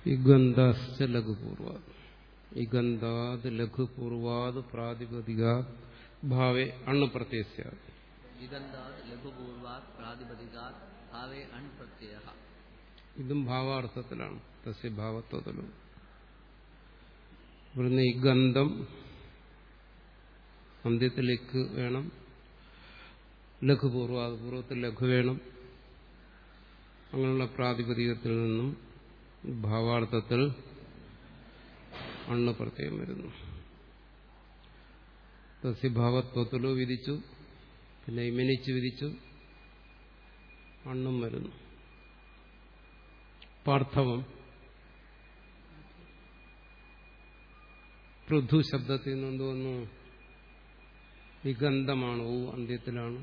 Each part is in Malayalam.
ഇഗന്ധാശ്ച ലഘുപൂർവാത് ഇഗന്ധാത് ലഘുപൂർവാത് പ്രാതിപതികാ ഭാവേ അണ്ണു പ്രത്യസ്യ വിഗന്ധാത് ലഘുപൂർവാത് പ്രാതിപതികാത് ഭാവേ അൺ പ്രത്യയ ഇതും ഭാവാർത്ഥത്തിലാണ് തസ്യ ഭാവത്വത്തിലും ഇവിടുന്ന് ഈ ഗന്ധം അന്ത്യത്തിലേക്ക് വേണം ലഘുപൂർവാത് പൂർവ്വത്തിൽ ലഘു വേണം അങ്ങനെയുള്ള പ്രാതിപതികത്തിൽ നിന്നും ഭാവാർത്ഥത്തിൽ അണ്ണ പ്രത്യയം വരുന്നു തസ്യഭാവത്വത്തിലോ വിധിച്ചു പിന്നെ ഇമനിച്ച് വിധിച്ചു അണ്ണും വരുന്നു പാർത്ഥവം പൃഥു ശബ്ദത്തിൽ നിന്ന് എന്ത് വന്നു വിഗന്ധമാണ് ഊ അന്ത്യത്തിലാണ്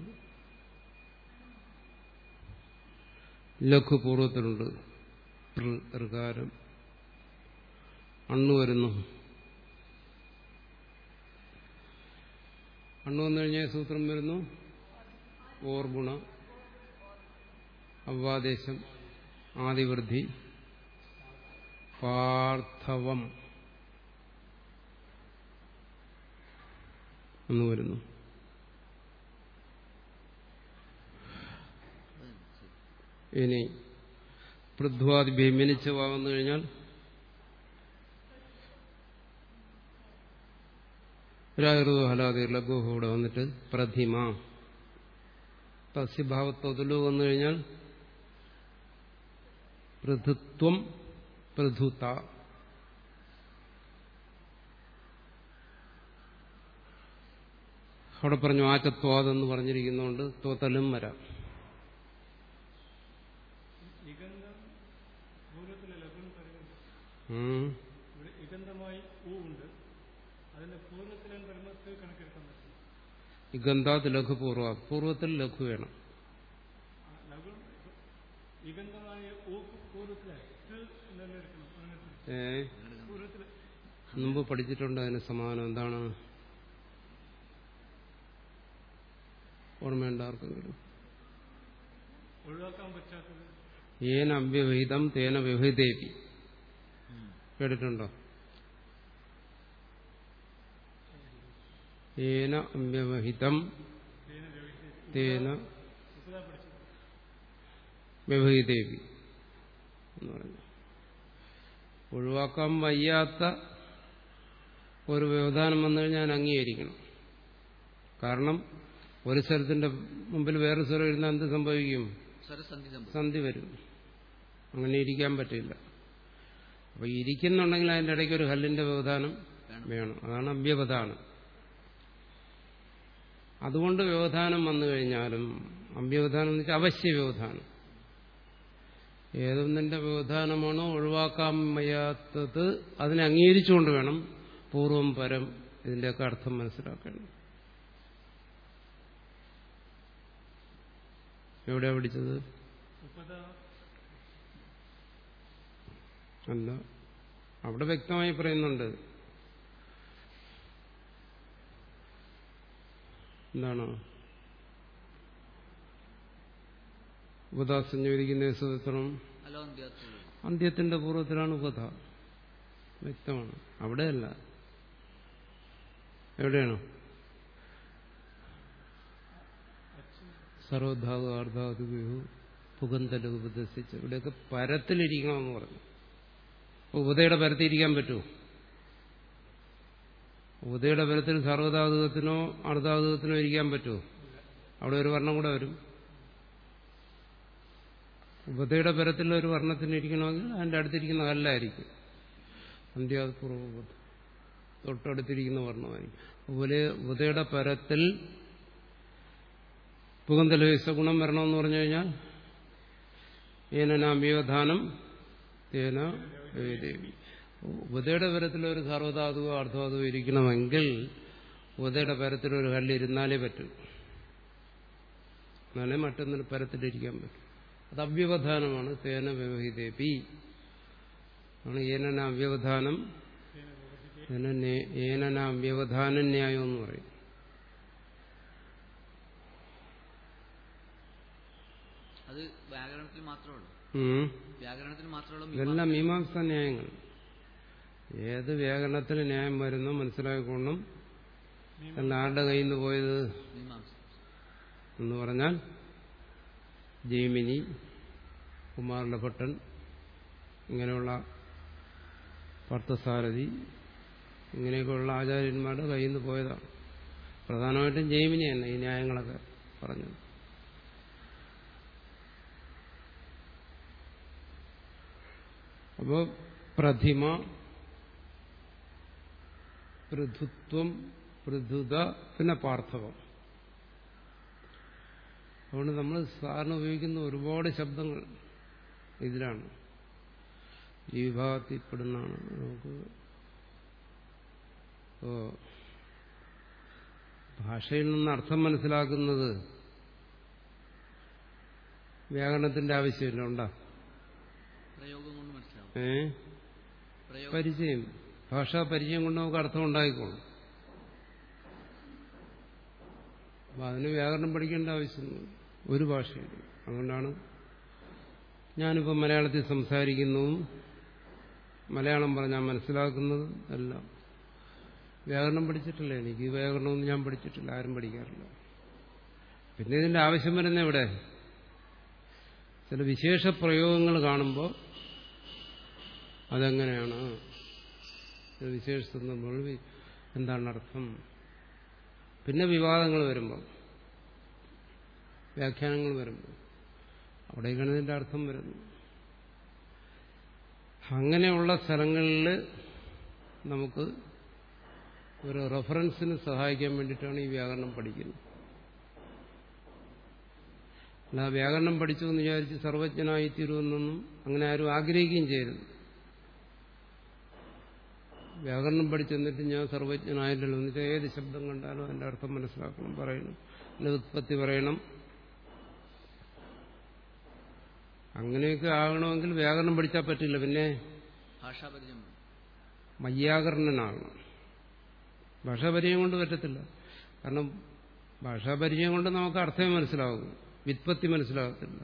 ലഘുപൂർവത്തിലുണ്ട് ഋകാരം അണ്ണു വരുന്നു അണ്ണു വന്നു കഴിഞ്ഞാൽ സൂത്രം വരുന്നു ഓർഗുണ അവവാദേശം ആദിവൃദ്ധി പാർത്ഥവം എന്ന് വരുന്നു ഇനി പൃഥ്വാദി ഭീമിനിച്ച് വന്നു കഴിഞ്ഞാൽ രാഹൃതോ ഹലാദി ലഘുഹോ ഇവിടെ വന്നിട്ട് പ്രതിമ തസ്യഭാവത്വത്തിലോ വന്നു കഴിഞ്ഞാൽ പൃഥുത്വം പൃഥുത അവിടെ പറഞ്ഞു ആചത്വാദെന്ന് പറഞ്ഞിരിക്കുന്നതുകൊണ്ട് തോത്തലും വരാം ഉം. ഇവിടെ ഇഗന്ധമായി ഊ ഉണ്ട് അതിന്റെ പൂർവ്വത്തിലും ബ്രഹ്മത്തിൽ കണക്കെടുക്കാൻ പറ്റും ഇഗന്ധാത് ലഘുപൂർവ പൂർവത്തിൽ ലഘു വേണം ആ ലഘു ഇഗന്ധമായ ഊ പൂർവ്വത്തിലെ ത് എന്നെ എടുക്കണം അങ്ങനെ ഏ പൂർവ്വത്തിൽ മുമ്പ് പഠിച്ചിട്ടുണ്ട് അതിന് സമാനം എന്താണ് ഓർമ്മയുണ്ട് ആർക്കെങ്കിലും ഒഴിവാക്കാൻ പറ്റാത്തത് ഏന അവ്യവഹിതം തേന വ്യവഹിതേപി കേട്ടിട്ടുണ്ടോ ഏന അവ്യവഹിതം തേന മുപ്പതാ പഠിച്ചത് വ്യവഹിതേപി എന്ന് പറഞ്ഞു ഒഴിവാക്കാൻ വയ്യാത്ത ഒരു വ്യവധാനം വന്നു കഴിഞ്ഞാൽ ഞാൻ അംഗീകരിക്കണം കാരണം ഒരു സ്വരത്തിന്റെ മുമ്പിൽ വേറെ സ്വരം ഇരുന്നാൽ എന്ത് സംഭവിക്കും സ്വരസന്ധി സംഭവം സന്ധി വരും അങ്ങനെ ഇരിക്കാൻ പറ്റില്ല അപ്പൊ ഇരിക്കുന്നുണ്ടെങ്കിൽ അതിന്റെ ഇടയ്ക്ക് ഒരു ഹല്ലിന്റെ വ്യവധാനം വേണം. വേണം അതാണ് അവ്യവധാനം അതുകൊണ്ട് വ്യവധാനം വന്നു കഴിഞ്ഞാലും അവ്യവധാനം എന്ന് വെച്ചാൽ അവശ്യ വ്യവധാനം ഏതൊന്നിന്റെ വ്യവധാനമാണോ ഒഴിവാക്കാൻ വയ്യാത്തത് അതിനെ അംഗീകരിച്ചുകൊണ്ട് വേണം പൂർവം പരം ഇതിന്റെയൊക്കെ അർത്ഥം മനസ്സിലാക്കേണ്ടത് എവിടെയാ പഠിച്ചത് മുപ്പതാ അല്ല അവിടെ വ്യക്തമായി പറയുന്നുണ്ട് എന്താണ് ഉപദാസഞ്ജീവിക്കുന്ന സൂത്രം അലോന്ത്യത്വം അന്ത്യത്തിന്റെ പൂർവ്വത്തിലാണ് ഉപധ വ്യക്തമാണ് അവിടെയല്ല എവിടെയാണ് സർവധാതു ആർധാതു വിഹു പുകന്തല ഉപദസിച്ച് ഇവിടെയൊക്കെ പരത്തിലിരിക്കണമെന്ന് പറഞ്ഞു അപ്പൊ ഉപതയുടെ പരത്തിയിരിക്കാൻ പറ്റുമോ ഉപതയുടെ പരത്തിൽ സർവധാതുകത്തിനോ അർദ്ധാതുകത്തിനോ ഇരിക്കാൻ പറ്റുമോ അവിടെ ഒരു വർണ്ണം കൂടെ വരും ഉപതയുടെ പരത്തിൽ ഒരു വർണ്ണത്തിന് ഇരിക്കണമെങ്കിൽ അതിന്റെ അടുത്തിരിക്കുന്ന കല്ലായിരിക്കും അന്ത്യാപൂർവ തൊട്ടടുത്തിരിക്കുന്ന വർണ്ണമായിരിക്കും അതുപോലെ ഉപതയുടെ പരത്തിൽ പുകന്തലവേശ ഗുണം വരണമെന്ന് പറഞ്ഞു കഴിഞ്ഞാൽ ഏനനാമ്യവധാനം തേന ദേവി ഉപതയുടെ പരത്തിൽ ഒരു സർവധാതുവോ അർദ്ധധാതുവോ ഇരിക്കണമെങ്കിൽ ഉപതയുടെ പരത്തിൽ ഒരു കല്ലിരുന്നാലേ പറ്റൂ എന്നാലേ മറ്റൊന്നിന് പരത്തിലിരിക്കാൻ പറ്റും അത് അവ്യവധാനമാണ് തേന വ്യവഹിതേപി ആണ് ഏനന അവ്യവധാനം ഏനന അവ്യവധാന ന്യായം എന്ന് പറയും അത് അത് വ്യാകരണത്തിൽ മാത്രമേ ഉള്ളൂ ഉം. വ്യാകരണത്തിൽ മാത്രമേ ഉള്ളൂ ഇതെല്ലാം മീമാംസ ന്യായങ്ങൾ ഏത് വ്യാകരണത്തിൽ ന്യായം വരുന്നോ മനസ്സിലാക്കിക്കൊണ്ടും എല്ലാം ആരുടെ കയ്യിൽ നിന്ന് പോയത് മീമാംസ എന്ന് പറഞ്ഞാൽ ജൈമിനി കുമാരന്റെ ഭട്ടൻ ഇങ്ങനെയുള്ള പാർത്ഥസാരഥി ഇങ്ങനെയൊക്കെയുള്ള ആചാര്യന്മാരുടെ കയ്യിൽ നിന്ന് പോയതാണ് പ്രധാനമായിട്ടും ജൈമിനി തന്നെ ഈ ന്യായങ്ങളൊക്കെ പറഞ്ഞത് അപ്പോൾ പ്രതിമ പൃഥുത്വം പൃഥുത പിന്നെ പാർത്ഥവം അതുകൊണ്ട് നമ്മൾ സാറിന് ഉപയോഗിക്കുന്ന ഒരുപാട് ശബ്ദങ്ങൾ ഇതിലാണ് ഈ വിഭാഗത്തിൽപ്പെടുന്നതാണ് നമുക്ക് ഇപ്പോ ഭാഷയിൽ നിന്ന് അർത്ഥം മനസ്സിലാക്കുന്നത് വ്യാകരണത്തിന്റെ ആവശ്യമില്ല ഉണ്ടാ പ്രയോഗം കൊണ്ട് മനസ്സിലാവും ഏ പ്രയോഗം പരിചയം ഭാഷാ പരിചയം കൊണ്ട് നമുക്ക് അർത്ഥം ഉണ്ടായിക്കോളും അപ്പൊ അതിന് വ്യാകരണം പഠിക്കേണ്ട ആവശ്യമൊന്നും ഒരു ഭാഷയില്ല അതുകൊണ്ടാണ് ഞാനിപ്പോൾ മലയാളത്തിൽ സംസാരിക്കുന്നതും മലയാളം പറഞ്ഞാൽ മനസ്സിലാക്കുന്നതും എല്ലാം വ്യാകരണം പഠിച്ചിട്ടില്ല എനിക്ക് ഈ വ്യാകരണമൊന്നും ഞാൻ പഠിച്ചിട്ടില്ല ആരും പഠിക്കാറില്ല പിന്നെ ഇതിന്റെ ആവശ്യം വരുന്ന എവിടെ ചില വിശേഷ പ്രയോഗങ്ങൾ കാണുമ്പോൾ അതെങ്ങനെയാണ് ഇത് വിശേഷിച്ച് നമ്മൾ വി- എന്താണ് അർത്ഥം പിന്നെ വിവാദങ്ങൾ വരുമ്പോൾ വ്യാഖ്യാനങ്ങൾ വരുമ്പോൾ അവിടേക്കാണ് ഇതിന്റെ അർത്ഥം വരുന്നത് അങ്ങനെയുള്ള സ്ഥലങ്ങളിൽ നമുക്ക് ഒരു റെഫറൻസിന് സഹായിക്കാൻ വേണ്ടിയിട്ടാണ് ഈ വ്യാകരണം പഠിക്കുന്നത് അല്ല വ്യാകരണം പഠിച്ചു എന്ന് വിചാരിച്ച് സർവജ്ഞനായി തീരുമെന്നൊന്നും അങ്ങനെ ആരും ആഗ്രഹിക്കുകയും ചെയ്യരുത് വ്യാകരണം പഠിച്ചെന്നിട്ട് ഞാൻ സർവജ്ഞനായില്ലല്ലോ എന്ന് വെച്ചാൽ ഏത് ശബ്ദം കണ്ടാലും അതിന്റെ അർത്ഥം മനസ്സിലാക്കണം പറയണം അതിന്റെ ഉത്പത്തി പറയണം അങ്ങനെയൊക്കെ ആകണമെങ്കിൽ വ്യാകരണം പഠിച്ചാൽ പറ്റില്ല പിന്നെ ഭാഷാപരിചയം വേണം. മയ്യാകരണനാകണം ഭാഷാപരിചയം കൊണ്ട് പറ്റത്തില്ല കാരണം ഭാഷാപരിചയം കൊണ്ട് നമുക്ക് അർത്ഥം മനസ്സിലാകും വിത്പത്തി മനസ്സിലാകത്തില്ല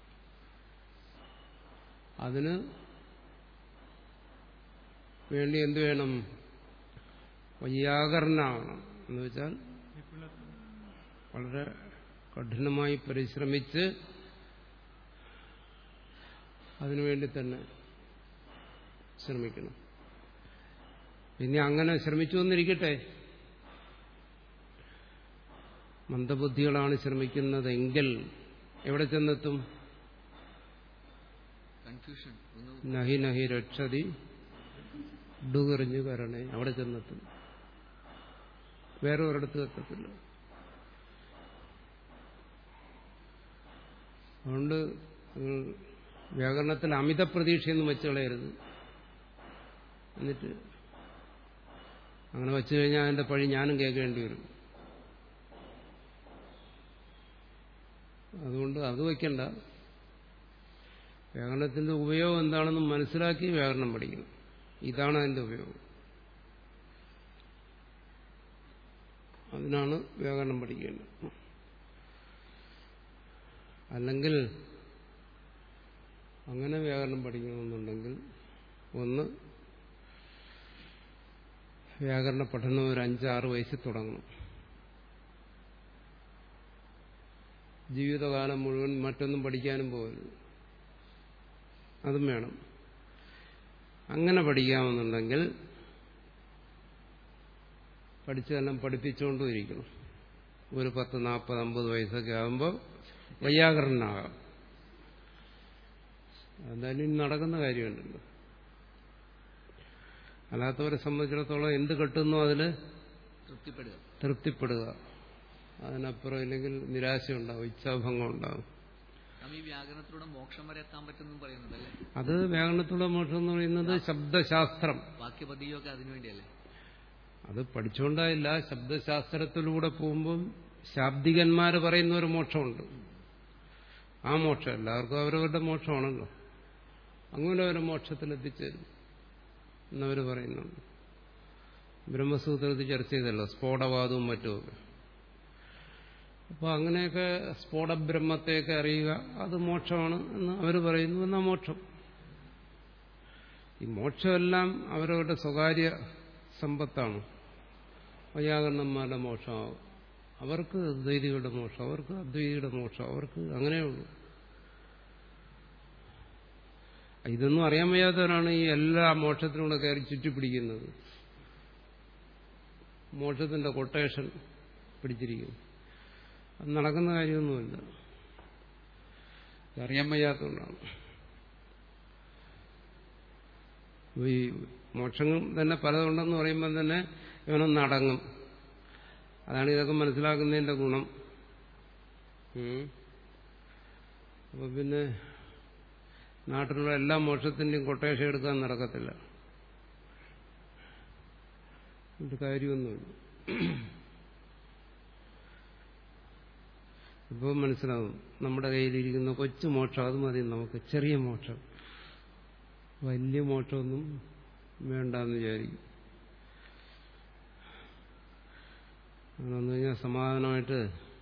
അതിന് വേണ്ടി എന്ത് വേണം വയ്യാകരണമാകണം എന്ന് വെച്ചാൽ വളരെ കഠിനമായി പരിശ്രമിച്ച് അതിനുവേണ്ടി തന്നെ ശ്രമിക്കണം പിന്നെ അങ്ങനെ ശ്രമിച്ചു എന്നിരിക്കട്ടെ മന്ദബുദ്ധികളാണ് ശ്രമിക്കുന്നതെങ്കിൽ എവിടെ ചെന്നെത്തും കൺഫ്യൂഷൻ ഒന്ന് നഹി നഹി രക്ഷതി ഡുകറിഞ്ഞു കരണേ അവിടെ ചെന്നെത്തും വേറെ ഒരിടത്ത് എത്തത്തില്ല അതുകൊണ്ട് നിങ്ങൾ വ്യാകരണത്തിൽ അമിത പ്രതീക്ഷയൊന്നും വെച്ച് കളയരുത് എന്നിട്ട് അങ്ങനെ വെച്ചു കഴിഞ്ഞാൽ അതിന്റെ പഴി ഞാനും കേൾക്കേണ്ടി വരും അതുകൊണ്ട് അത് വയ്ക്കണ്ട വ്യാകരണത്തിന്റെ ഉപയോഗം എന്താണെന്ന് മനസ്സിലാക്കി വ്യാകരണം പഠിക്കണം ഇതാണ് അതിന്റെ ഉപയോഗം അതിനാണ് വ്യാകരണം പഠിക്കേണ്ടത് അല്ലെങ്കിൽ അങ്ങനെ വ്യാകരണം പഠിക്കണമെന്നുണ്ടെങ്കിൽ ഒന്ന് വ്യാകരണ പഠനം ഒരു അഞ്ചാറ് വയസ്സിൽ തുടങ്ങണം ജീവിതകാലം മുഴുവൻ മറ്റൊന്നും പഠിക്കാനും പോകരുത് അതും വേണം അങ്ങനെ പഠിക്കാമെന്നുണ്ടെങ്കിൽ പഠിച്ചതെല്ലാം പഠിപ്പിച്ചുകൊണ്ടും ഇരിക്കണം ഒരു പത്ത് നാൽപ്പത് അമ്പത് വയസ്സൊക്കെ ആകുമ്പോൾ വൈയാകരണനാകാം എന്തായാലും ഇനി നടക്കുന്ന കാര്യമുണ്ടല്ലോ അല്ലാത്തവരെ സംബന്ധിച്ചിടത്തോളം എന്ത് കിട്ടുന്നു അതിൽ തൃപ്തിപ്പെടുക തൃപ്തിപ്പെടുക അതിനപ്പുറം ഇല്ലെങ്കിൽ നിരാശയുണ്ടാവും ഇച്ഛാഭംഗം ഉണ്ടാവും നാം ഈ വ്യാകരണത്തിലൂടെ മോക്ഷം വരെ എത്താൻ പറ്റുമെന്നും പറയുന്നുണ്ടല്ലേ അത് വ്യാകരണത്തിലുള്ള മോക്ഷം എന്ന് പറയുന്നത് ശബ്ദശാസ്ത്രം വാക്യപതിയൊക്കെ അതിനുവേണ്ടിയല്ലേ അത് പഠിച്ചുകൊണ്ടായില്ല ശബ്ദശാസ്ത്രത്തിലൂടെ പോകുമ്പോൾ ശാബ്ദികന്മാർ പറയുന്ന ഒരു മോക്ഷമുണ്ട് ആ മോക്ഷം എല്ലാവർക്കും അവരവരുടെ മോക്ഷമാണല്ലോ അങ്ങനെ ഒരു മോക്ഷത്തിൽ എത്തിച്ചേരും എന്നവർ പറയുന്നുണ്ട് ബ്രഹ്മസൂത്രത്തിൽ ചർച്ച ചെയ്തല്ലോ സ്ഫോടവാദവും മറ്റുമൊക്കെ അപ്പോൾ അങ്ങനെയൊക്കെ സ്ഫോടബ്രഹ്മത്തെയൊക്കെ അറിയുക അത് മോക്ഷമാണ് എന്ന് അവർ പറയുന്നു എന്നാ മോക്ഷം ഈ മോക്ഷമെല്ലാം അവരവരുടെ സ്വകാര്യ സമ്പത്താണ് വൈയാകരണന്മാരുടെ മോക്ഷമാവും അവർക്ക് ദ്വൈതികളുടെ മോക്ഷം അവർക്ക് അദ്വൈതിയുടെ മോക്ഷം അവർക്ക് അങ്ങനെയുള്ളൂ ഇതൊന്നും അറിയാൻ വയ്യാത്തവരാണ് ഈ എല്ലാ മോക്ഷത്തിലൂടെ കയറി ചുറ്റിപ്പിടിക്കുന്നത് മോക്ഷത്തിന്റെ കൊട്ടേഷൻ പിടിച്ചിരിക്കുന്നു അത് നടക്കുന്ന കാര്യമൊന്നുമില്ല അറിയാൻ വയ്യാത്തതുകൊണ്ടാണ് ഈ മോക്ഷം തന്നെ പലതുണ്ടെന്ന് പറയുമ്പോൾ തന്നെ ഇവനൊന്ന് അടങ്ങും അതാണ് ഇതൊക്കെ മനസ്സിലാക്കുന്നതിന്റെ ഗുണം അപ്പൊ പിന്നെ നാട്ടിലുള്ള എല്ലാ മോക്ഷത്തിന്റെയും കൊട്ടേഷൻ എടുക്കാൻ നടക്കത്തില്ല എന്നിട്ട് കാര്യമൊന്നുമില്ല ഇപ്പോൾ മനസ്സിലാവും നമ്മുടെ കയ്യിലിരിക്കുന്ന കൊച്ചു മോക്ഷം അത് മതി നമുക്ക് ചെറിയ മോക്ഷം വലിയ മോക്ഷമൊന്നും വേണ്ടെന്ന് വിചാരിക്കും അതെന്ന് കഴിഞ്ഞാൽ സമാധാനമായിട്ട്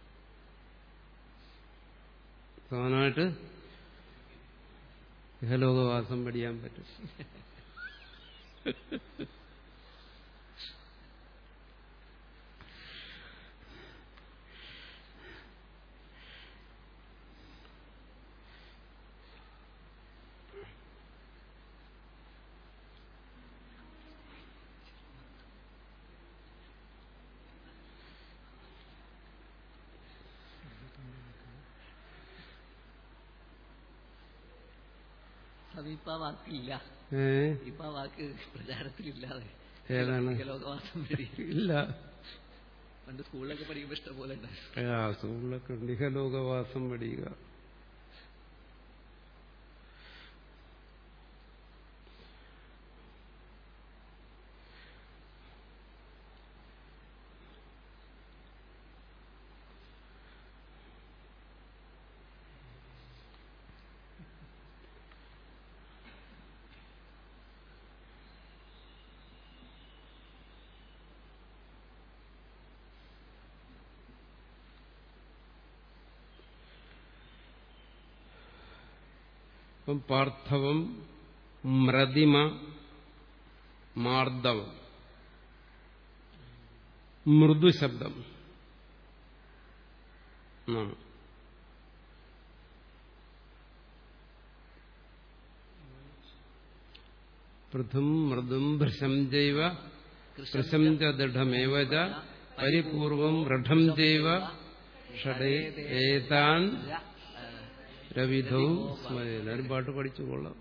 സമാധാനമായിട്ട് ഇഹലോകവാസം പഠിക്കാൻ പറ്റും അത് ഇപ്പൊ ആ വാക്കില്ല ഏ ഇപ്പൊ ആ വാക്ക് പ്രചാരത്തിലില്ലാതെ ഏതാണ് ലോകവാസം വഴി ഇല്ല പണ്ട് സ്കൂളിലൊക്കെ പഠിക്കുമ്പോ ഇഷ്ടം പോലെ ഉണ്ടായിരുന്നു ആ സ്കൂളിലൊക്കെ ഉണ്ട് ഇഹലോകവാസം പഠിക്കുക അപ്പം പാർത്ഥവം മ്രതിമ മാർദ്ദവം മൃദു ശബ്ദം എന്നാണ് പൃഥും മൃദും ഭൃശം ജൈവ കൃശം ച ദൃഢമേവ ച പരിപൂർവം ദൃഢം ജൈവ ഷടേ ഏതാൻ രവിധവും സ്മരണ. എല്ലാവരും പാട്ട് പഠിച്ചു കൊള്ളാം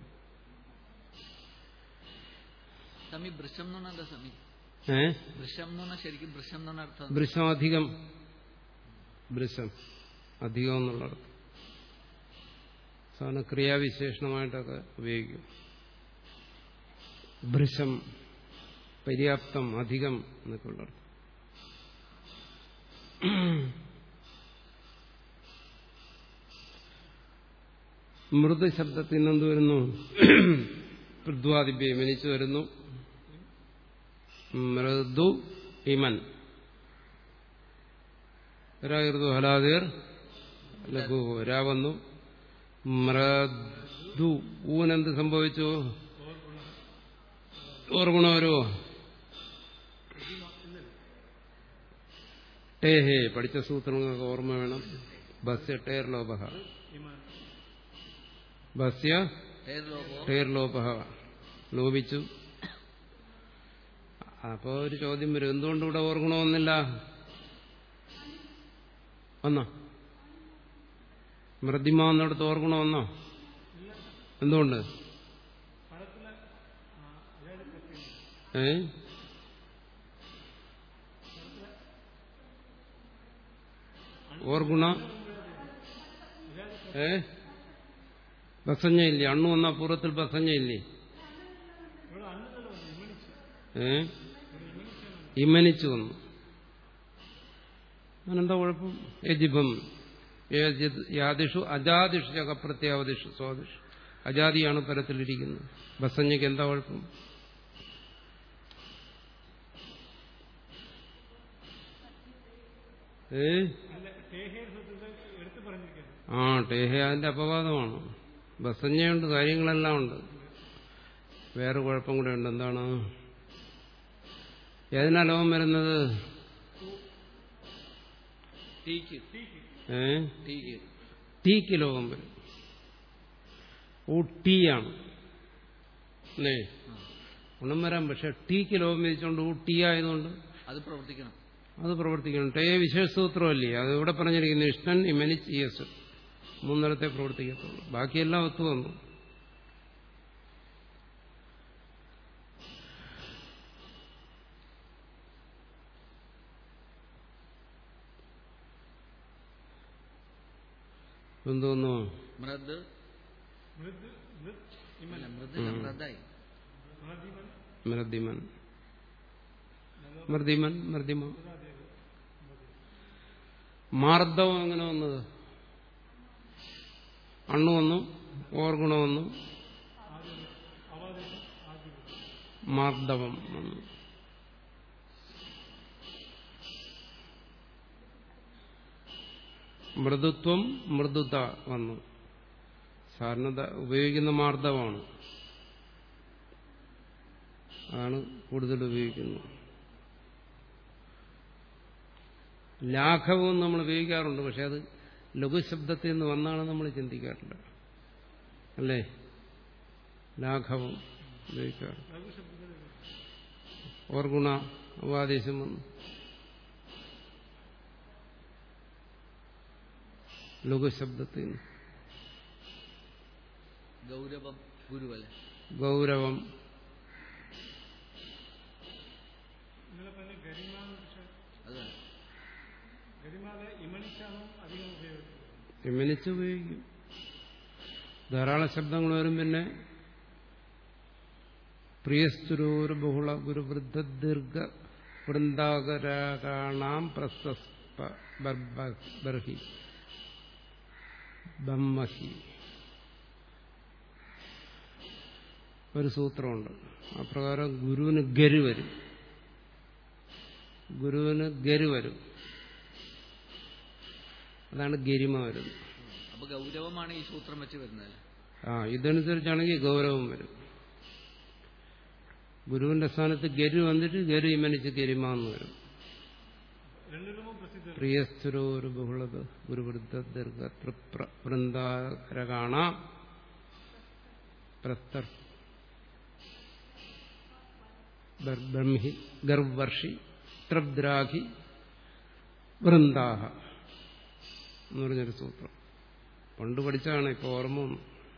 സമി വൃഷം എന്ന് പറഞ്ഞാൽ എന്താ സമി ഏ വൃഷം എന്ന് പറഞ്ഞാൽ ശരിക്കും വൃഷം എന്ന് പറഞ്ഞ അർത്ഥം വൃഷം അധികം വൃഷം അധികം എന്നുള്ള അർത്ഥം സാധാരണ ക്രിയാവിശേഷണമായിട്ടൊക്കെ ഉപയോഗിക്കും ഭൃശം പര്യാപ്തം അധികം എന്നൊക്കെ ഉള്ള അർത്ഥം മൃദു ശബ്ദത്തിൽ നിന്ന് എന്ത് വരുന്നു പൃഥ്വാദിഭ്യം എനിച്ചു വരുന്നു മൃദു ഇമൻ രാകൃതു ഹലാദിർ ലഘു രാ വന്നു മൃദു ഊനെന്ത് സംഭവിച്ചു ഓർഗുണ വരുമോ ടേഹേ പഠിച്ച സൂത്രങ്ങൾക്ക് ഓർമ്മ വേണം ബസ്യ ടേർ ലോപഹ ബസ്യ ഏതോപോ ടേർ ലോപഹ ലോപിച്ചു അപ്പോ ഒരു ചോദ്യം വരും എന്തുകൊണ്ട് ഇവിടെ ഓർഗുണമെന്നില്ല വന്നോ മൃദിമ എന്നിടത്ത് ഓർഗുണം വന്നോ എന്തുകൊണ്ട് ഏ ഓർഗുണ ഏ ബസഞ്ഞ ഇല്ലേ അണ്ണു വന്ന പൂർവ്വത്തിൽ ബസഞ്ഞ ഇല്ലേ ഏ ഇമനിച്ചു വന്നു അതിനെന്താ കുഴപ്പം യജിഭം ഏജിത് യാദിഷു അജാദിഷു ചകപ്രത്യാവതിഷു സ്വാദിഷു അജാതിയാണ് പരത്തിലിരിക്കുന്നത് ബസഞ്ഞയ്ക്ക് എന്താ കുഴപ്പം ഏ ടേഹേ സൂത്രത്തിൽ എടുത്തു പറഞ്ഞിരിക്കുന്നത് ആ ടേഹ അതിന്റെ അപവാദമാണ് ബസഞ്ഞയുണ്ട് കാര്യങ്ങളെല്ലാം ഉണ്ട് വേറെ കുഴപ്പം കൂടെ ഉണ്ട് എന്താണ് ഏതിനാ ലോകം വരുന്നത് ടീക്ക് ഏ ടീക്ക് ടീക്ക് ലോകം വരും ഊ ടീ ആണ് അല്ലേ ഗുണം വരാം പക്ഷെ ടീക്ക് ലോകം വിധിച്ചുകൊണ്ട് ഊ ടീ ആയതുകൊണ്ട് അത് പ്രവർത്തിക്കണം അത് പ്രവർത്തിക്കണം ടേ വിശേഷസൂത്രമല്ലേ അത് ഇവിടെ പറഞ്ഞിരിക്കുന്നു ഇഷ്ടൻ ഇമനിച്ച് ഇയസ് മൂന്നിടത്തെ പ്രവർത്തിക്കത്തുള്ളൂ ബാക്കിയെല്ലാം ഒത്തു വന്നു എന്തോന്നു മൃദ് മൃദ് മൃത് അല്ല മൃദല്ല മൃദായി മൃതിമൻ മൃദിമൻ മൃദിമൻ മൃദിമ മാർദ്ദവം എങ്ങനെ വന്നത് അണ്ണു വന്നു ഓർഗുണം വന്നു അവാദേശം ആദ്യം മാർദ്ദവം വന്നു മൃദുത്വം മൃദുത വന്നു സാധാരണ ഉപയോഗിക്കുന്ന മാർദ്ദവമാണ് അതാണ് കൂടുതൽ ഉപയോഗിക്കുന്നത് ലാഘവവും നമ്മൾ ഉപയോഗിക്കാറുണ്ട് പക്ഷെ അത് ലഘുശബ്ദത്തിൽ നിന്ന് വന്നാണ് നമ്മൾ ചിന്തിക്കാറില്ല അല്ലേ ലാഘവം ഉപയോഗിക്കാറ് ഓർഗുണ ഉപാദേശം വന്നു ലഘുശബ്ദത്തിൽ നിന്ന് ഗൗരവം ഗുരുവല്ലേ ഗൗരവം ഇന്നലെ പറഞ്ഞ ഗരിമ എന്ന് വെച്ചാൽ അത് തന്നെ ഗരിമാല ഇമണിച്ചാണ് അധികം ഉപയോഗിക്കുന്നത് എമ്മിനിച്ച് ഉപയോഗിക്കും ധാരാളം ശബ്ദങ്ങൾ വരും പിന്നെ പ്രിയസ്തുരൂർ ബഹുള ഗുരുവൃദ്ധ ദീർഘ വൃന്ദാകരാണാം പ്രസ്തസ്പ ബർബ- ബർഹി ബമ്മഹി ഒരു സൂത്രമുണ്ട് അപ്രകാരം ഗുരുവിന് ഗരു വരും ഗുരുവിന് ഗരു വരും അതാണ് ഗരിമ വരുന്നത് അപ്പൊ ഗൗരവമാണ് ഈ സൂത്രം വെച്ച് വരുന്നത് ആ ഇതനുസരിച്ചാണെങ്കിൽ ഗൗരവം വരും ഗുരുവിന്റെ സ്ഥാനത്ത് ഗരു വന്നിട്ട് ഗരു ഇമനിച്ച് ഗരിമ എന്ന് വരും രണ്ടിലും പ്രസിദ്ധം പ്രിയസ്ഥിരോരു ബഹുളത് ഗുരുവൃദ്ധ ദീർഘ തൃപ്ര വൃന്ദാരകാണ പ്രസ്തർ ബ്രഹ്മി ഗർവർഷി ത്രബ്ദ്രാഹി വൃന്ദാഹ എന്ന് പറഞ്ഞൊരു സൂത്രം പണ്ട് പഠിച്ചാണ് ഇപ്പൊ ഓർമ്മ വന്നു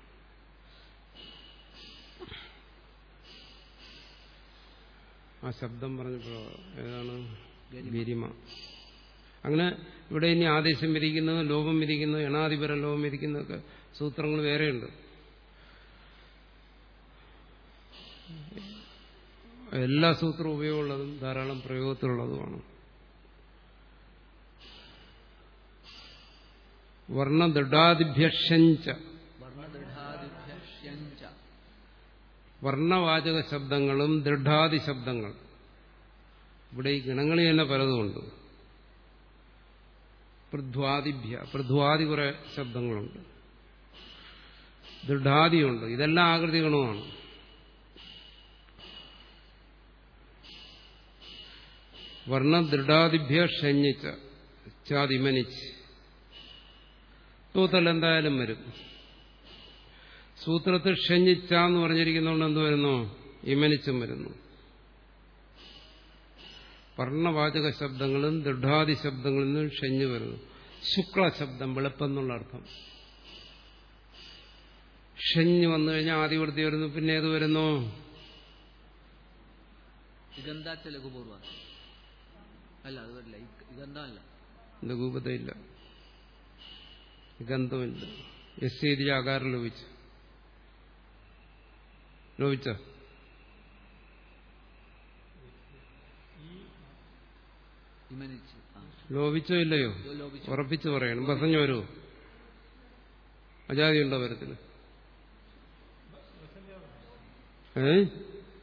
ആ ശബ്ദം പറഞ്ഞപ്പോ ഏതാണ് ഗരിമ അങ്ങനെ ഇവിടെ ഇനി ആദേശം വിരിക്കുന്നത് ലോപം വിരിക്കുന്നത് എണാധിപരം ലോപം വിരിക്കുന്നതൊക്കെ സൂത്രങ്ങൾ വേറെയുണ്ട് എല്ലാ സൂത്രവും ഉപയോഗമുള്ളതും ധാരാളം പ്രയോഗത്തിലുള്ളതുമാണ് വർണ്ണദൃഢാദിഭ്യക്ഷഞ്ച വർണ്ണദൃഢാദിഭ്യശ്യഞ്ച വർണ്ണവാചക ശബ്ദങ്ങളും ദൃഢാദി ശബ്ദങ്ങൾ ഇവിടെ ഈ ഗണങ്ങളിൽ തന്നെ പലതുമുണ്ട് പൃഥ്വാദിഭ്യ പൃഥ്വാദി കുറെ ശബ്ദങ്ങളുണ്ട് ദൃഢാദിയുണ്ട് ഇതെല്ലാം ആകൃതി ഗണമാണ് വർണ്ണദൃഢാദിഭ്യ ഷഞ്ഞിച്ച ചാതിമനിച്ച് സൂത്രത്തിൽ എന്തായാലും വരും സൂത്രത്തിൽ ഷഞ്ഞിച്ച എന്ന് പറഞ്ഞിരിക്കുന്നതുകൊണ്ട് എന്ത് വരുന്നു ഇമനിച്ചും വരുന്നു വർണ്ണവാചക ശബ്ദങ്ങളും ദൃഢാദി ശബ്ദങ്ങളിൽ നിന്നും ഷഞ്ഞു വരുന്നു ശുക്ല ശബ്ദം വെളുപ്പെന്നുള്ള അർത്ഥം ഷഞ്ഞ് വന്നു കഴിഞ്ഞാൽ ആദിവൃത്തി വരുന്നു പിന്നെ ഏത് വരുന്നു ഇഗന്ധാച്ച ലഘുപൂർവ അല്ല അത് വരില്ല ഇ- ഇഗന്ധമല്ല ലഘൂപതയില്ല ഗന്ധമില്ല എസ് ചെയ്തി ആകാരം ലോപിച്ചു ലോപിച്ച ഇമനിച്ച് ആ ലോപിച്ചോ ഇല്ലയോ ഇത് ലോപിച്ചു ഉറപ്പിച്ചു പറയണം ബസഞ്ഞു വരുമോ അജാതി ഉണ്ടോ വരത്തിന് ഏ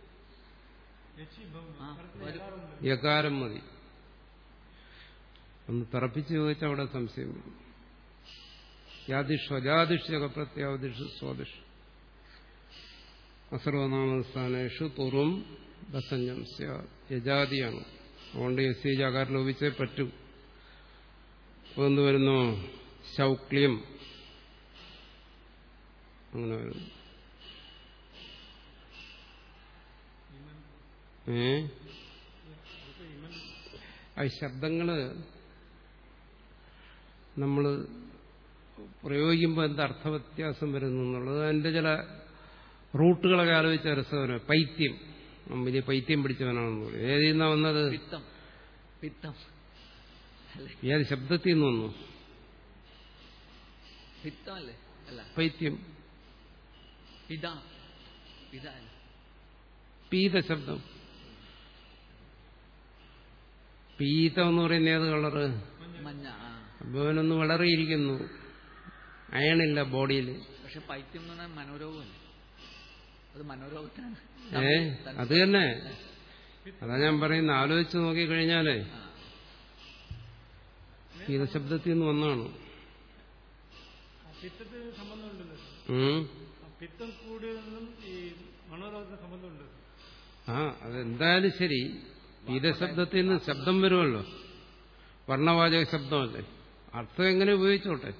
യച്ചി ഭവം ആ വരും യകാരം മതി ഒന്ന് തറപ്പിച്ച് ചോദിച്ചാൽ അവിടെ സംശയം വരും യാദിഷ് അജാദിഷ് പ്രത്യാവദിഷ് സ്വാദിഷ് അസർവനാമസ്ഥാനേഷു പൂർവം ബസഞ്ജം യജാതിയാണ് അതുകൊണ്ട് എസ് സി ജാകാരം ലോപിച്ചേ പറ്റൂ അപ്പോൾ എന്ത് വരുന്നു ശൗക്ലിയം അങ്ങനെ വരുന്നു ഏ ആ ശബ്ദങ്ങള് നമ്മൾ പ്രയോഗിക്കുമ്പോൾ എന്ത് അർത്ഥവ്യത്യാസം വരുന്നു എന്നുള്ളത് അതിന്റെ ചില റൂട്ടുകളൊക്കെ ആലോചിച്ച രസകരം പൈത്യം അവൻ വലിയ പൈത്യം പിടിച്ചവനാണെന്ന് പറയും ഏതിൽ നിന്നാ വന്നത് പിത്തം പിത്തം അല്ലേ ഏത് ശബ്ദത്തിൽ നിന്ന് വന്നു പിത്തം അല്ലേ അല്ല പൈത്യം പിത പിത അല്ല പീത ശബ്ദം പീതം എന്ന് പറയുന്ന ഏത് കളറ് മഞ്ഞ ആ അഭവനൊന്ന് വളരെയിരിക്കുന്നു അയണില്ല ബോഡിയിൽ പക്ഷെ പൈത്യം എന്ന് പറഞ്ഞാൽ മനോരോഗമല്ലേ അത് മനോരോഗത്തിനാണ് ഏ അത് തന്നെ അതാ ഞാൻ പറയുന്നത് ആലോചിച്ച് നോക്കിക്കഴിഞ്ഞാലേ ആ. പീതശബ്ദത്തിൽ നിന്ന് വന്നാണ് ആ പിത്തത്തിന് സംബന്ധമുണ്ടല്ലോ ഉം. ആ പിത്തം കൂടിയതെന്നും ഈ മനോരോഗത്തിന് സംബന്ധമുണ്ട് ആ അതെന്തായാലും ശരി പീതശബ്ദത്തിൽ നിന്ന് ശബ്ദം വരുമല്ലോ വർണ്ണവാചക ശബ്ദമല്ലേ അർത്ഥം എങ്ങനെ ഉപയോഗിച്ചോട്ടെ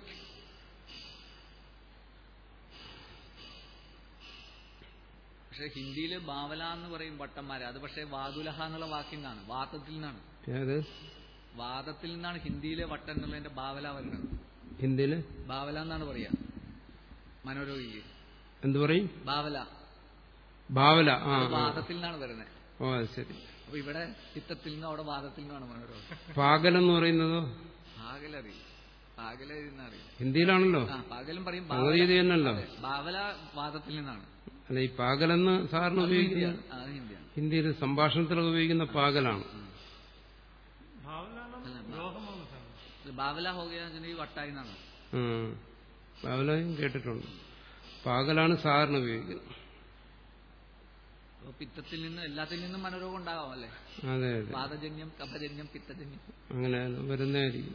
പക്ഷെ ഹിന്ദിയിൽ ബാവല എന്ന് പറയും ഭട്ടന്മാര് അത് പക്ഷെ വാതുലഹ എന്നുള്ള വാക്കിൽ നിന്നാണ് വാദത്തിൽ നിന്നാണ് ഏത് വാദത്തിൽ നിന്നാണ് ഹിന്ദിയിലെ വട്ടൻ എന്നുള്ളതിന്റെ ബാവല വരുന്നത് ഹിന്ദിയില് ബാവല എന്നാണ് പറയാ മനോരോഗിക്ക് എന്തു പറയും ബാവല ഭാവല ആ അത് ആ. വാദത്തിൽ നിന്നാണ് വരുന്നത് ഓ അത് ശരി അപ്പൊ ഇവിടെ ചിത്തത്തിൽ നിന്നും അവിടെ വാദത്തിൽ നിന്നാണ് മനോരോഗം പാകലെന്ന് പറയുന്നതോ പാകലറിയും പാകല അറിയാം ഹിന്ദിയിലാണല്ലോ ആ പകലും പറയും സംഗതി ഇത് തന്നെയല്ലോ അതെ, ബാവല വാദത്തിൽ നിന്നാണ് അല്ല ഈ പാകലെന്ന് സാറിന് അത് ഉപയോഗിക്കുന്ന ഹിന്ദിയാണ് അത് ഹിന്ദിയാണ് ഹിന്ദിയിൽ സംഭാഷണത്തിലൊക്കെ ഉപയോഗിക്കുന്ന പാകലാണ് ഭാവനാണം രോഗമാണ് സാർ ഇത് ബാവല ഹോകയെന്ന് വട്ടായി എന്നാണ് ഉം. പാകലയും കേട്ടിട്ടുണ്ട് പാകലാണ് സാറിന് ഉപയോഗിക്കുന്നത് അപ്പൊ പിത്തത്തിൽ നിന്ന് എല്ലാത്തിൽ നിന്നും മനോരോഗം ഉണ്ടാകാം അല്ലേ അതെ അതെ വാദജന്യം കഫജന്യം പിത്തജന്യം അങ്ങനെ വരുന്നതായിരിക്കും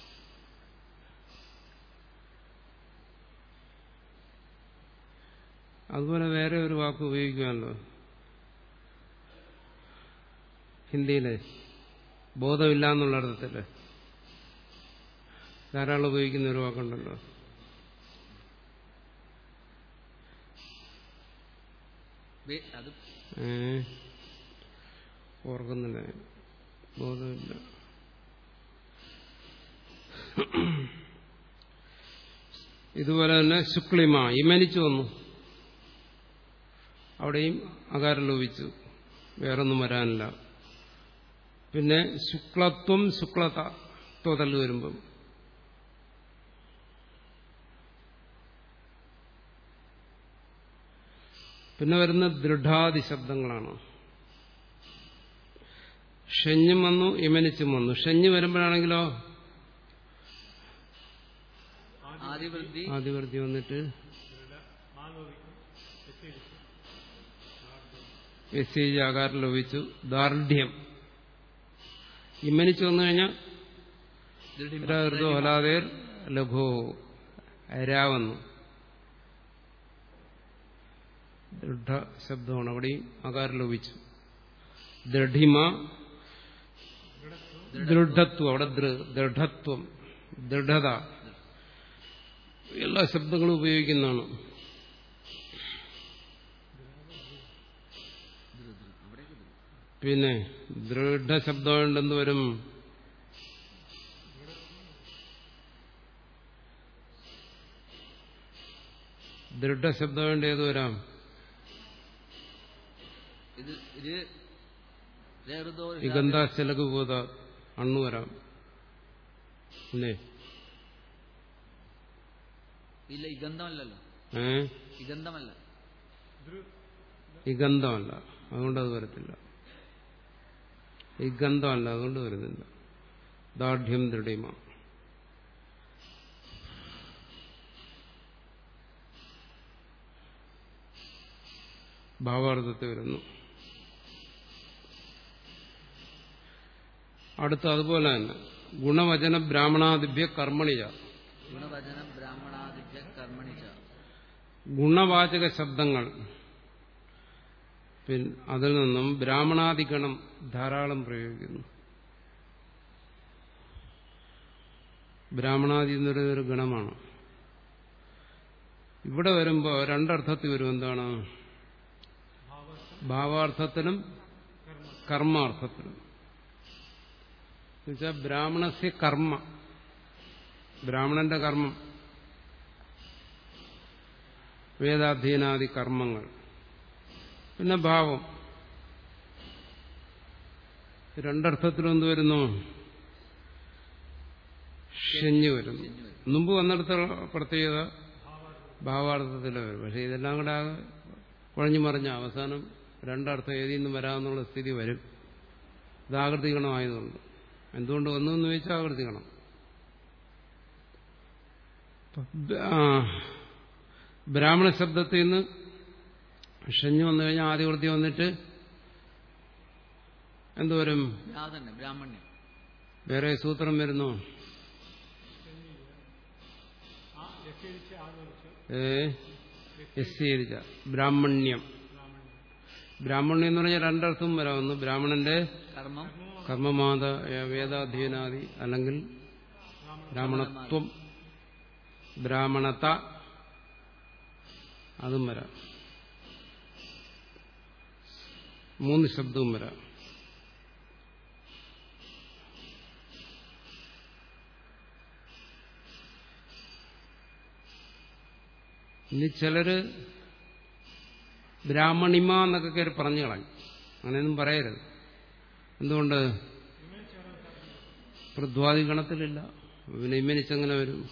അതുപോലെ വേറെ ഒരു വാക്ക് ഉപയോഗിക്കുമല്ലോ ഹിന്ദിയിലെ ബോധമില്ല എന്നുള്ള അർത്ഥത്തില് ധാരാളം ഉപയോഗിക്കുന്ന ഒരു വാക്കുണ്ടല്ലോ വേ- അത് ഏ ഓർക്കുന്നില്ല ഞാൻ. ബോധമില്ല ഇതുപോലെ തന്നെ ശുക്ലിമ ഇമനിച്ചു വന്നു അവിടെയും അകാരം ലോപിച്ചു വേറൊന്നും വരാനില്ല പിന്നെ ശുക്ലത്വം ശുക്ലത തോതൽ വരുമ്പം പിന്നെ വരുന്ന ദൃഢാദി ശബ്ദങ്ങളാണ് ഷഞ്ഞും വന്നു ഇമനിച്ചും വന്നു ഷഞ്ഞ് വരുമ്പോഴാണെങ്കിലോ ആദിവൃദ്ധി ആദിവർത്തി വന്നിട്ട് മെസ്സേജ് ആകാരം ലോപിച്ചു ദാർഢ്യം ഇമ്മനിച്ചു വന്നു കഴിഞ്ഞാൽ ദൃഢിമ, ഋതു ഹലാദേർ ലഘു രാവന്നു ദൃഢ ശബ്ദമാണ് അവിടെയും ആകാരം ലോപിച്ചു ദൃഢിമ ദൃഢത്വം അവിടെ ദൃ- ദൃഢത്വം ദൃഢത എല്ലാ ശബ്ദങ്ങളും ഉപയോഗിക്കുന്നതാണ് പിന്നെ ദൃഢശബ്ദം എന്ത് വരും ദൃഢശബ്ദം വേണ്ട ഏത് വരാം ഇത് ഇത് ഋതോ ഇഗന്ധാശലക പോത അണ്ണു വരാം അല്ലേ ഇല്ല ഇഗന്ധമല്ലല്ലോ ഏ ഇഗന്ധമല്ല ഇഗന്ധമല്ല അതുകൊണ്ട് അത് വരത്തില്ല ഇഗന്ധമല്ല അതുകൊണ്ട് വരുന്നില്ല ദാർഢ്യം ദൃഢിമ ഭാവാർത്ഥത്തിൽ വരുന്നു അടുത്ത അതുപോലെ തന്നെ ഗുണവചന ബ്രാഹ്മണാദിഭ്യ കർമ്മണിജ ഗുണവചന ബ്രാഹ്മണാദിഭ്യ കർമ്മണിച്ച ഗുണവാചക ശബ്ദങ്ങൾ പിൻ അതിൽ നിന്നും ബ്രാഹ്മണാദിഗണം ധാരാളം പ്രയോഗിക്കുന്നു ബ്രാഹ്മണാദി എന്നൊരു ഒരു ഗണമാണ് ഇവിടെ വരുമ്പോൾ രണ്ടർത്ഥത്തിൽ വരും എന്താണ് ഭാവാർത്ഥത്തിലും കർമാർത്ഥത്തിലും എന്നുവെച്ചാൽ ബ്രാഹ്മണസ്യ കർമ്മ ബ്രാഹ്മണന്റെ കർമ്മം വേദാധ്യയനാദി കർമ്മങ്ങൾ പിന്നെ ഭാവം രണ്ടർത്ഥത്തിലും എന്ത് വരുന്നു ഷഞ്ഞു വരുന്നു മുമ്പ് വന്നിടത്ത പ്രത്യേകത ഭാവാർത്ഥത്തിൽ വരും പക്ഷെ ഇതെല്ലാം കൂടെ ആകെ കുഴഞ്ഞു മറിഞ്ഞ അവസാനം രണ്ടർത്ഥം ഏതിൽ നിന്നും വരാമെന്നുള്ള സ്ഥിതി വരും ഇത് ആകൃതികണമായതുകൊണ്ട് എന്തുകൊണ്ട് വന്നു എന്ന് ചോദിച്ചാൽ ആകൃതികണം ബ്രാഹ്മണ ശബ്ദത്തിൽ നിന്ന് ഷഞ്ഞു വന്നു കഴിഞ്ഞാൽ ആദിവൃത്തി വന്നിട്ട് എന്തുവരും അതന്നെ ബ്രാഹ്മണ്യം വേറെ സൂത്രം വരുന്നു ആ യശീരിച്ച് ആലോചിച്ച് ഏ എസ്സീരിച്ച ബ്രാഹ്മണ്യം ബ്രാഹ്മണ്യം എന്ന് പറഞ്ഞാൽ രണ്ടർത്ഥം വരാവുന്നു ബ്രാഹ്മണന്റെ കർമ്മം കർമ്മമാത വേദാധ്യയനാദി അല്ലെങ്കിൽ ബ്രാഹ്മണത്വം ബ്രാഹ്മണത അതും വരാം മൂന്ന് ശബ്ദവും വരാം ഇനി ചിലര് ബ്രാഹ്മണിമ എന്നൊക്കെ കയറി പറഞ്ഞു കളയും അങ്ങനെയൊന്നും പറയരുത് എന്തുകൊണ്ട് പൃഥ്വാദി ഗണത്തിലില്ല പിന്നെ ഇമ്മനിച്ചങ്ങനെ വരും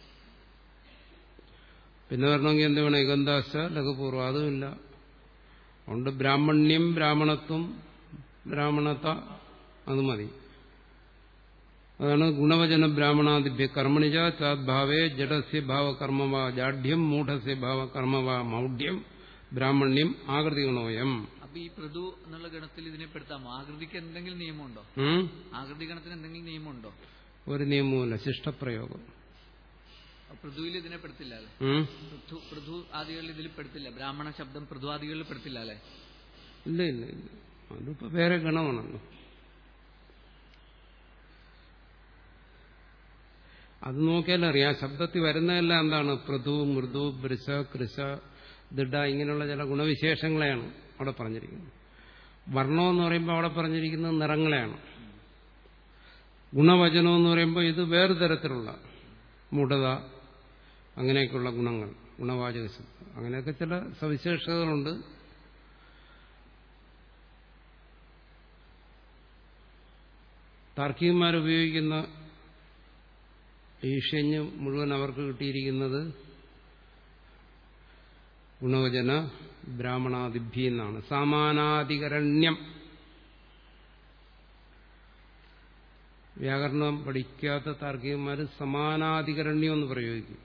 പിന്നെ വരണമെങ്കിൽ എന്ത് വേണം ഏകന്താശ ലഘുപൂർവ്വം അതുമില്ല അതുകൊണ്ട് ബ്രാഹ്മണ്യം ബ്രാഹ്മണത്വം ബ്രാഹ്മണത അത് മതി അതാണ് ഗുണവചന ബ്രാഹ്മണാദിഭ്യ കർമ്മണിജ ചാദ്ഭാവേ ജഡസ്യ ഭാവകർമ്മവ ജാഢ്യം മൂഢസ്യ ഭാവകർമ്മവ മൗഢ്യം ബ്രാഹ്മണ്യം ആകൃതി ഗുണോയം അപ്പൊ ഈ പൃഥു എന്നുള്ള ഗണത്തിൽ ഇതിനെ പെടുത്താമോ ആകൃതിക്ക് എന്തെങ്കിലും നിയമമുണ്ടോ ഉം? ആകൃതി ഗണത്തിന് എന്തെങ്കിലും നിയമമുണ്ടോ ഒരു നിയമവുമില്ല ശിഷ്ടപ്രയോഗം പൃഥുവിൽ ഇതിനെ പെടുത്തില്ല അല്ലെ ഉം? പൃഥു പൃഥു ആദികളിൽ ഇതിൽ പെടുത്തില്ല ബ്രാഹ്മണ ശബ്ദം പൃഥു ആദികളിൽ പെടുത്തില്ല അല്ലെ ഇല്ല ഇല്ല ഇല്ല അതിപ്പോ വേറെ ഗണമാണല്ലോ അത് നോക്കിയാൽ അറിയാം ശബ്ദത്തിൽ വരുന്നതെല്ലാം എന്താണ് പൃഥു മൃദു ബൃശ കൃശ ദിഡ ഇങ്ങനെയുള്ള ചില ഗുണവിശേഷങ്ങളെയാണ് അവിടെ പറഞ്ഞിരിക്കുന്നത് വർണ്ണം എന്ന് പറയുമ്പോൾ അവിടെ പറഞ്ഞിരിക്കുന്നത് നിറങ്ങളെയാണ് ഗുണവചനം എന്ന് പറയുമ്പോൾ ഇത് വേറെ തരത്തിലുള്ള മുടത അങ്ങനെയൊക്കെയുള്ള ഗുണങ്ങൾ ഗുണവാചക ശബ്ദം അങ്ങനെയൊക്കെ ചില സവിശേഷതകളുണ്ട് താർക്കികന്മാർ ഉപയോഗിക്കുന്ന ഈഷണ്യം മുഴുവൻ അവർക്ക് കിട്ടിയിരിക്കുന്നത് ഗുണവചന ബ്രാഹ്മണാദിഭ്യ എന്നാണ് സമാനാധികരണ്യം വ്യാകരണം പഠിക്കാത്ത താർക്കികന്മാർ സമാനാധികരണ്യം എന്ന് പ്രയോഗിക്കും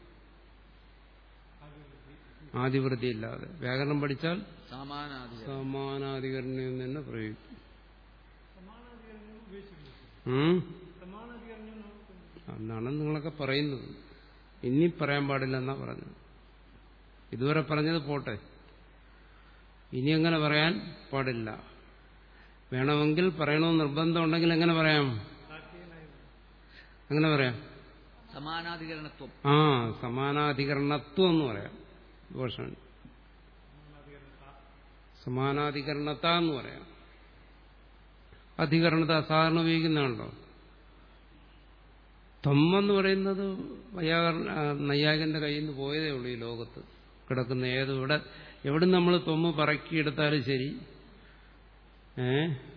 ആദിവൃത്തി ഇല്ലാതെ വ്യാകരണം പഠിച്ചാൽ സമാനാദി സമാനാധികരണ്യം എന്ന് തന്നെ പ്രയോഗിക്കും സമാനാധികരണം ഉപയോഗിച്ചിട്ടുണ്ട് ഉം? സമാനാധികരണം നമുക്ക് എന്നാണ് നിങ്ങളൊക്കെ പറയുന്നത് ഇനി പറയാൻ പാടില്ല എന്നാ പറഞ്ഞത് ഇതുവരെ പറഞ്ഞത് പോട്ടെ ഇനി അങ്ങനെ പറയാൻ പാടില്ല വേണമെങ്കിൽ പറയണമെന്ന് നിർബന്ധമുണ്ടെങ്കിൽ എങ്ങനെ പറയാം എങ്ങനെ പറയാം സമാനാധികരണത്വം ആ സമാനാധികരണത്വം എന്ന് പറയാം ദോഷം സമാനാധികരണത എന്ന് പറയാം അധികരണത സാധാരണ ഉപയോഗിക്കുന്നുണ്ടോ ത്വമെന്ന് പറയുന്നത് വൈയാകരണ ആ, നൈയാകന്റെ കയ്യിൽ നിന്ന് പോയതേ ഉള്ളൂ ഈ ലോകത്ത് കിടക്കുന്ന ഏത് ഇവിടെ എവിടെ നമ്മൾ ത്വമ്മ് പറക്കിയെടുത്താലും ശരി ഏ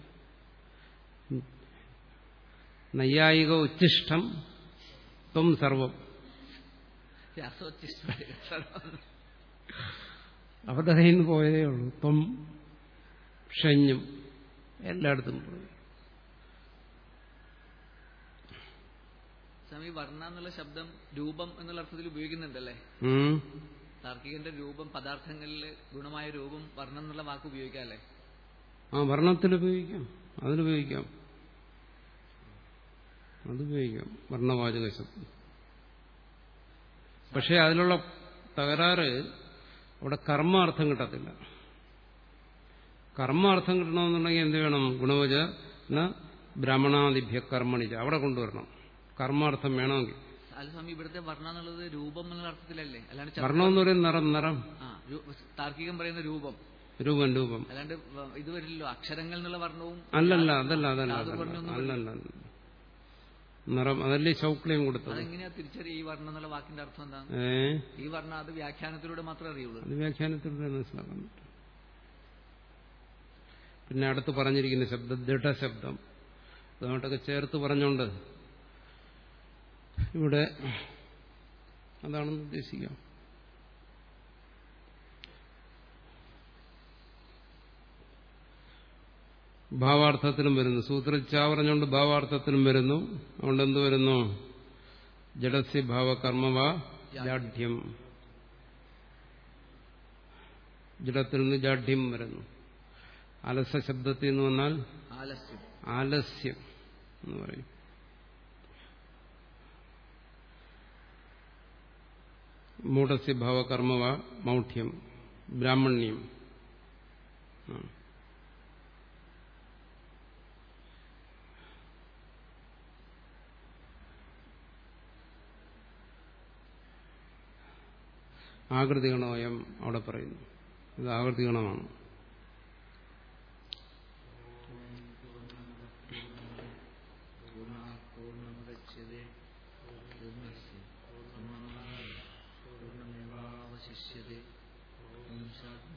നൈയായിക ഉച്ഛിഷ്ടം ത്വം സർവം അവരുടെ കയ്യിൽ നിന്ന് പോയതേ ഉള്ളൂ ത്വം ഷഞ്ഞും എല്ലായിടത്തും പോയി സ്വാമി വർണ്ണ എന്നുള്ള ശബ്ദം രൂപം എന്നുള്ള അർത്ഥത്തിൽ ഉപയോഗിക്കുന്നുണ്ടല്ലേ ഉം. താർക്കികന്റെ രൂപം പദാർത്ഥങ്ങളിൽ ഗുണമായ രൂപം വർണ്ണം എന്നുള്ള വാക്ക് ഉപയോഗിക്കാല്ലേ ആ വർണ്ണത്തിൽ ഉപയോഗിക്കാം അതിലുപയോഗിക്കാം അത് ഉപയോഗിക്കാം വർണ്ണവാചക ശബ്ദം പക്ഷെ അതിലുള്ള തകരാറ് അവിടെ കർമാർത്ഥം കിട്ടത്തില്ല കർമാർത്ഥം കിട്ടണമെന്നുണ്ടെങ്കിൽ എന്ത് വേണം ഗുണവച ബ്രാഹ്മണാദിഭ്യ കർമ്മണിച്ച അവിടെ കൊണ്ടുവരണം കർമാർത്ഥം വേണമെങ്കിൽ അല്ല സ്വാമി ഇവിടുത്തെ വർണ്ണ എന്നുള്ളത് രൂപം എന്നുള്ള അർത്ഥത്തിലല്ലേ അല്ലാണ്ട് ച- വർണ്ണം എന്ന് പറയുന്നത് നിറം നിറം ആ രു- താർക്കികം പറയുന്ന രൂപം രൂപം രൂപം അല്ലാണ്ട് വ- ഇത് വരില്ലല്ലോ അക്ഷരങ്ങൾ എന്നുള്ള വർണ്ണവും അല്ലല്ല അതല്ല അതല്ല യാതൊരു അതല്ല വർണ്ണമൊന്നും അല്ലല്ല അല്ല. നിറം അതല്ലേ ശൗക്ലിയം കൊടുത്തത് അതെങ്ങനെയാ തിരിച്ചറിയ ഈ വർണ്ണം എന്നുള്ള വാക്കിന്റെ അർത്ഥം എന്താണ് ഏ ഈ വർണ്ണ അത് വ്യാഖ്യാനത്തിലൂടെ മാത്രമേ അറിയുള്ളൂ അത് വ്യാഖ്യാനത്തിലൂടെ മനസ്സിലാക്കാൻ പറ്റും പിന്നെ അടുത്ത് പറഞ്ഞിരിക്കുന്ന ശബ്ദം ദൃഢശബ്ദം അതുകൊണ്ടൊക്കെ ചേർത്ത് പറഞ്ഞുകൊണ്ട് ഇവിടെ അതാണെന്ന് ഉദ്ദേശിക്കാം ഭാവാർത്ഥത്തിലും വരുന്നു സൂത്രച്ച പറഞ്ഞുകൊണ്ട് ഭാവാർത്ഥത്തിലും വരുന്നു അതുകൊണ്ട് എന്ത് വരുന്നു ജഡസ്യ ഭാവകർമ്മവ ജാഢ്യം ജഡത്തിൽ നിന്ന് ജാഢ്യം വരുന്നു അലസ ശബ്ദത്തിൽ നിന്ന് വന്നാൽ ആലസ്യം ആലസ്യം എന്ന് പറയും മൂഢസ്യ ഭാവകർമ്മവ മൗഢ്യം ബ്രാഹ്മണ്യം ആ. ആകൃതി ഗണോയം അവിടെ പറയുന്നു ഇത് ആകൃതി ഗണമാണ് പൂർണ്ണമുദച്യതേ പൂർണ്ണസ്യ പൂർണ്ണമേവാവശിഷ്യതേ ഓം ശാന്തി